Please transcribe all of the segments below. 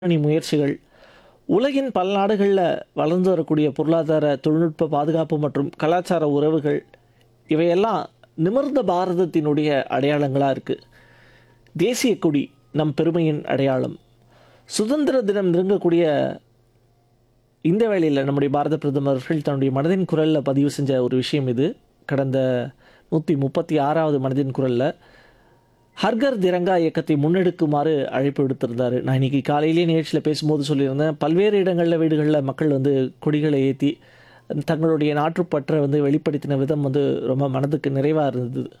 முன்னணி முயற்சிகள் உலகின் பல நாடுகளில் வளர்ந்து வரக்கூடிய பொருளாதார தொழில்நுட்ப பாதுகாப்பு மற்றும் கலாச்சார உறவுகள் இவையெல்லாம் நிமிர்ந்த பாரதத்தினுடைய அடையாளங்களாக இருக்குது தேசிய கொடி நம் பெருமையின் அடையாளம் சுதந்திர தினம் நெருங்கக்கூடிய இந்த வேளையில் நம்முடைய பாரத பிரதமர்கள் தன்னுடைய மனதின் குரலில் பதிவு செஞ்ச ஒரு விஷயம் இது கடந்த நூற்றி முப்பத்தி ஆறாவது மனதின் குரலில் ஹர்கர் திரங்கா இயக்கத்தை முன்னெடுக்குமாறு அழைப்பு விடுத்திருந்தார் நான் இன்றைக்கி காலையிலேயே நிகழ்ச்சியில் பேசும்போது சொல்லியிருந்தேன் பல்வேறு இடங்களில் வீடுகளில் மக்கள் வந்து கொடிகளை ஏற்றி தங்களுடைய நாட்டுப்பற்றை வந்து வெளிப்படுத்தின விதம் வந்து ரொம்ப மனதுக்கு நிறைவாக இருந்தது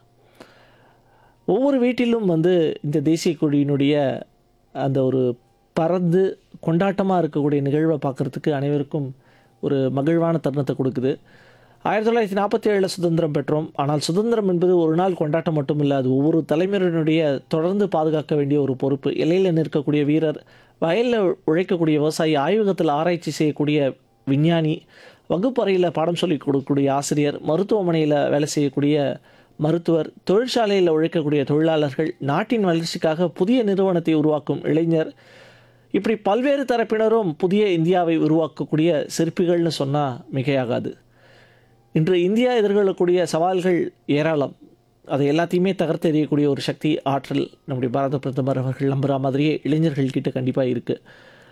ஒவ்வொரு வீட்டிலும் வந்து இந்த தேசிய கொடியினுடைய அந்த ஒரு பறந்து கொண்டாட்டமாக இருக்கக்கூடிய நிகழ்வை பார்க்குறதுக்கு அனைவருக்கும் ஒரு மகிழ்வான தருணத்தை கொடுக்குது ஆயிரத்தி தொள்ளாயிரத்தி நாற்பத்தி ஏழில் சுதந்திரம் பெற்றோம் ஆனால் சுதந்திரம் என்பது ஒரு நாள் கொண்டாட்டம் மட்டும் இல்லை அது ஒவ்வொரு தலைமுறையினுடைய தொடர்ந்து பாதுகாக்க வேண்டிய ஒரு பொறுப்பு எல்லையில் நிற்கக்கூடிய வீரர் வயலில் உழைக்கக்கூடிய விவசாயி ஆய்வகத்தில் ஆராய்ச்சி செய்யக்கூடிய விஞ்ஞானி வகுப்பறையில் பாடம் சொல்லிக் கொடுக்கக்கூடிய ஆசிரியர் மருத்துவமனையில் வேலை செய்யக்கூடிய மருத்துவர் தொழிற்சாலையில் உழைக்கக்கூடிய தொழிலாளர்கள் நாட்டின் வளர்ச்சிக்காக புதிய நிறுவனத்தை உருவாக்கும் இளைஞர் இப்படி பல்வேறு தரப்பினரும் புதிய இந்தியாவை உருவாக்கக்கூடிய சிற்பிகள்னு சொன்னால் மிகையாகாது இன்று இந்தியா எதிர்கொள்ளக்கூடிய சவால்கள் ஏராளம் அதை எல்லாத்தையுமே தகர்த்தெறியக்கூடிய ஒரு சக்தி ஆற்றல் நம்முடைய பாரத பிரதமர் அவர்கள் நம்புகிற மாதிரியே இளைஞர்கள் கிட்ட கண்டிப்பாக இருக்குது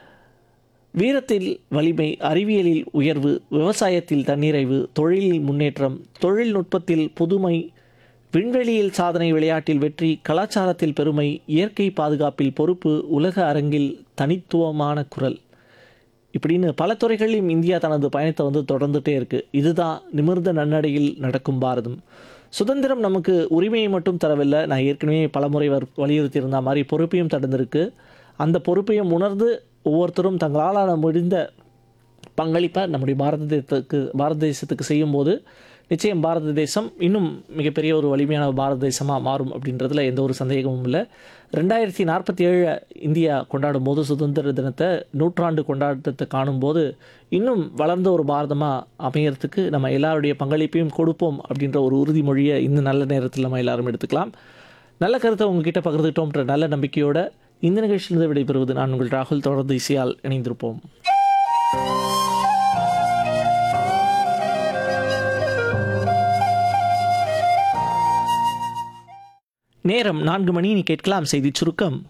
வீரத்தில் வலிமை அறிவியலில் உயர்வு விவசாயத்தில் தன்னிறைவு தொழிலில் முன்னேற்றம் தொழில்நுட்பத்தில் புதுமை விண்வெளியில் சாதனை விளையாட்டில் வெற்றி கலாச்சாரத்தில் பெருமை இயற்கை பாதுகாப்பில் பொறுப்பு உலக அரங்கில் தனித்துவமான குரல் இப்படின்னு பல துறைகளிலும் இந்தியா தனது பயணத்தை வந்து தொடர்ந்துட்டே இருக்குது இதுதான் நிமிர்ந்த நன்னடையில் நடக்கும் பாரதம் சுதந்திரம் நமக்கு உரிமையை மட்டும் தரவில்லை நான் ஏற்கனவே பலமுறை வர் வலியுறுத்தி இருந்த மாதிரி பொறுப்பையும் தடந்திருக்கு அந்த பொறுப்பையும் உணர்ந்து ஒவ்வொருத்தரும் தங்களால் முடிந்த பங்களிப்பை நம்முடைய பாரத தேசத்துக்கு பாரத தேசத்துக்கு செய்யும்போது நிச்சயம் பாரத தேசம் இன்னும் மிகப்பெரிய ஒரு வலிமையான பாரத தேசமாக மாறும் அப்படின்றதுல எந்த ஒரு சந்தேகமும் இல்லை ரெண்டாயிரத்தி நாற்பத்தி ஏழு இந்தியா கொண்டாடும் போது சுதந்திர தினத்தை நூற்றாண்டு கொண்டாட்டத்தை காணும்போது இன்னும் வளர்ந்த ஒரு பாரதமாக அமையறதுக்கு நம்ம எல்லாருடைய பங்களிப்பையும் கொடுப்போம் அப்படின்ற ஒரு உறுதிமொழியை இந்த நல்ல நேரத்தில் நம்ம எல்லாரும் எடுத்துக்கலாம் நல்ல கருத்தை உங்ககிட்ட பகிர்ந்துட்டோம்ன்ற நல்ல நம்பிக்கையோட இந்த நிகழ்ச்சியிலிருந்து விடைபெறுவது நான் உங்கள் ராகுல் தொடர்ந்து இசையால் இணைந்திருப்போம் நேரம் நான்கு மணி நீ கேட்கலாம் செய்தி சுருக்கம்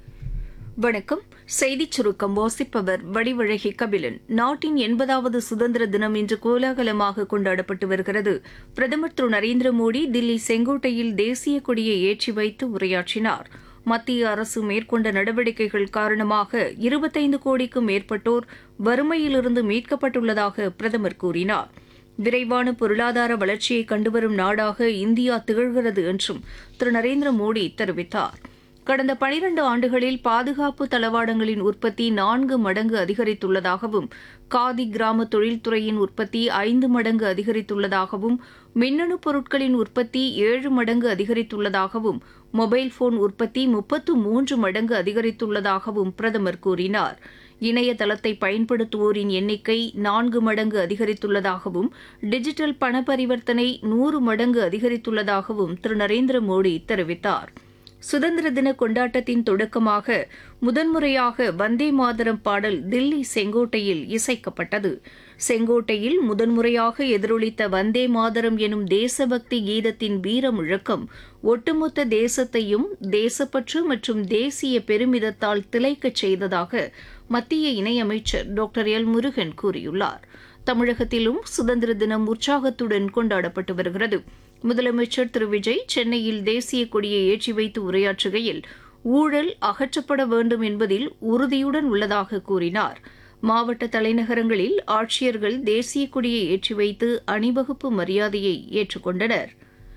வணக்கம் செய்திச் சுருக்கம் வாசிப்பவர் வடிவழகி கபிலன் நாட்டின் எண்பதாவது சுதந்திர தினம் இன்று கோலாகலமாக கொண்டாடப்பட்டு வருகிறது பிரதமர் திரு நரேந்திர மோடி தில்லி செங்கோட்டையில் தேசிய கொடியை ஏற்றி வைத்து உரையாற்றினார் மத்திய அரசு மேற்கொண்ட நடவடிக்கைகள் காரணமாக இருபத்தைந்து கோடிக்கும் மேற்பட்டோர் வறுமையிலிருந்து மீட்கப்பட்டுள்ளதாக பிரதமர் கூறினார் விரைவான பொருளாதார வளர்ச்சியை கண்டுவரும் நாடாக இந்தியா திகழ்கிறது என்றும் திரு நரேந்திர மோடி தெரிவித்தார் கடந்த பனிரண்டு ஆண்டுகளில் பாதுகாப்பு தளவாடங்களின் உற்பத்தி நான்கு மடங்கு அதிகரித்துள்ளதாகவும் காதி கிராம தொழில்துறையின் உற்பத்தி ஐந்து மடங்கு அதிகரித்துள்ளதாகவும் மின்னணு பொருட்களின் உற்பத்தி ஏழு மடங்கு அதிகரித்துள்ளதாகவும் மொபைல் போன் உற்பத்தி முப்பத்து மூன்று மடங்கு அதிகரித்துள்ளதாகவும் பிரதமர் கூறினார் இணையதளத்தை பயன்படுத்துவோரின் எண்ணிக்கை நான்கு மடங்கு அதிகரித்துள்ளதாகவும் டிஜிட்டல் பண பரிவர்த்தனை நூறு மடங்கு அதிகரித்துள்ளதாகவும் திரு நரேந்திர மோடி தெரிவித்தார் சுதந்திர தின கொண்டாட்டத்தின் தொடக்கமாக முதன்முறையாக வந்தே மாதரம் பாடல் தில்லி செங்கோட்டையில் இசைக்கப்பட்டது செங்கோட்டையில் முதன்முறையாக எதிரொலித்த வந்தே மாதரம் எனும் தேசபக்தி கீதத்தின் வீர முழக்கம் ஒட்டுமொத்த தேசத்தையும் தேசப்பற்று மற்றும் தேசிய பெருமிதத்தால் திளைக்கச் செய்ததாக மத்திய இணையமைச்சர் டாக்டர் எல் முருகன் கூறியுள்ளார் தமிழகத்திலும் சுதந்திர தினம் உற்சாகத்துடன் கொண்டாடப்பட்டு வருகிறது முதலமைச்சர் திரு விஜய் சென்னையில் தேசிய கொடியை ஏற்றி வைத்து உரையாற்றுகையில் ஊழல் அகற்றப்பட வேண்டும் என்பதில் உறுதியுடன் உள்ளதாக கூறினார் மாவட்ட தலைநகரங்களில் ஆட்சியர்கள் தேசிய கொடியை ஏற்றி வைத்து அணிவகுப்பு மரியாதையை ஏற்றுக்கொண்டனர்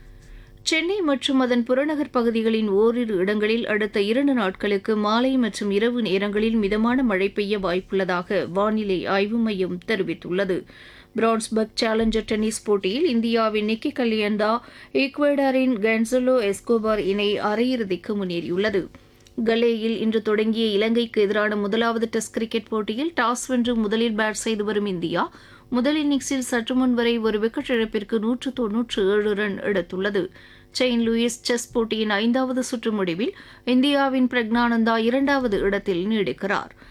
சென்னை மற்றும் அதன் புறநகர் பகுதிகளின் ஓரிரு இடங்களில் அடுத்த இரண்டு நாட்களுக்கு மாலை மற்றும் இரவு நேரங்களில் மிதமான மழை பெய்ய வாய்ப்புள்ளதாக வானிலை ஆய்வு மையம் தெரிவித்துள்ளது பிரான்ஸ்பர்க் சேலஞ்சர் டென்னிஸ் போட்டியில் இந்தியாவின் நிக்கி கல்யாண்டா ஈக்வேடாரின் கன்சலோ எஸ்கோபார் இணை அரையிறுதிக்கு முன்னேறியுள்ளது கலேயில் இன்று தொடங்கிய இலங்கைக்கு எதிரான முதலாவது டெஸ்ட் கிரிக்கெட் போட்டியில் டாஸ் வென்று முதலில் பேட் செய்து வரும் இந்தியா முதல் இன்னிங்ஸில் சற்று முன் வரை ஒரு விக்கெட் இழப்பிற்கு நூற்று தொன்னூற்று ஏழு ரன் எடுத்துள்ளது செயின்ட் லூயிஸ் செஸ் போட்டியின் ஐந்தாவது சுற்று முடிவில் இந்தியாவின் பிரக்னானந்தா இரண்டாவது இடத்தில் நீடிக்கிறார்